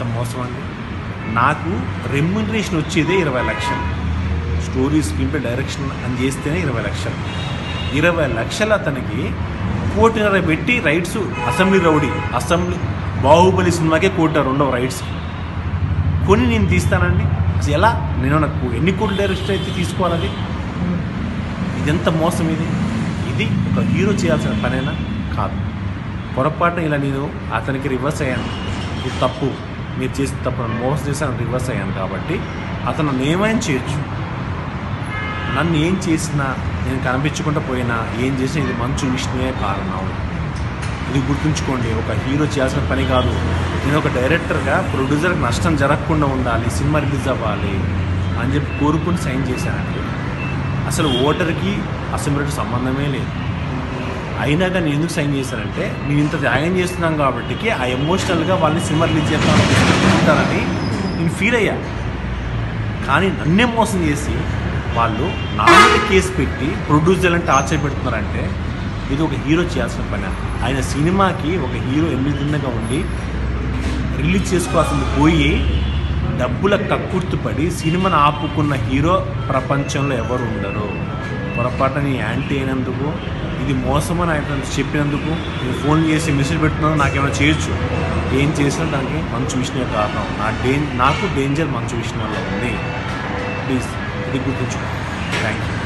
మోసం అండి నాకు రెమ్యునరేషన్ వచ్చేదే ఇరవై లక్షలు స్టోరీ స్క్రీన్ ప్లే డైరెక్షన్ అని చేస్తేనే ఇరవై లక్షలు ఇరవై లక్షలు అతనికి కోటిన్నర పెట్టి rights assembly rowdy assembly Baahubali సినిమాకే కోటారు ఉండవు రైట్స్ కొని నేను తీస్తానండి అసలు ఎలా నేను నాకు ఎన్ని కోట్ల డైరెక్షన్ అయితే తీసుకోవాలి ఇదెంత మోసం ఇది ఇది ఒక హీరో చేయాల్సిన పనేనా కాదు పొరపాటున ఇలా నేను అతనికి రివర్స్ అయ్యాను ఇది తప్పు మీరు చేసిన తప్పు నన్ను మోసం చేశాను రివర్స్ అయ్యాను కాబట్టి అతను నన్ను ఏమైనా చేయొచ్చు నన్ను ఏం చేసినా నేను కనిపించకుండా పోయినా ఏం చేసినా ఇది మంచు విష్ణువే కారణం ఇది గుర్తుంచుకోండి ఒక హీరో చేయాల్సిన పని కాదు నేను ఒక డైరెక్టర్గా ప్రొడ్యూసర్కి నష్టం జరగకుండా ఉండాలి సినిమా రిలీజ్ అవ్వాలి అని చెప్పి కోరుకుని సైన్ చేశానండి అసలు ఓటర్కి అసెంబ్లీకి సంబంధమే లేదు అయినా కానీ ఎందుకు సైన్ చేశారంటే మేము ఇంత త్యాగం చేస్తున్నాం కాబట్టి ఆ ఎమోషనల్గా వాళ్ళని సినిమా రిలీజ్ చేస్తామని నేను ఫీల్ అయ్యా కానీ నన్నే మోసం చేసి వాళ్ళు నా మీద కేసు పెట్టి ప్రొడ్యూసర్లను టార్చర్ పెడుతున్నారంటే ఇది ఒక హీరో చేయాల్సిన పని ఆయన సినిమాకి ఒక హీరో ఎనిమిదిన్నగా ఉండి రిలీజ్ చేసుకోవాల్సింది పోయి డబ్బుల కక్కుర్తుపడి సినిమాను ఆపుకున్న హీరో ప్రపంచంలో ఎవరు ఉండరు పొరపాటున నీ యాంటీ అయినందుకు ఇది మోసమని ఆయన చెప్పినందుకు నేను ఫోన్ చేసి మెసేజ్ పెడుతున్నాను నాకేమైనా చేయొచ్చు ఏం చేసినా దానికి మంచు విష్ణువే కారణం నా డే నాకు డేంజర్ మంచు విష్ణు వల్ల ఉంది ప్లీజ్ ఇది గుర్తుంచుకో థ్యాంక్ యూ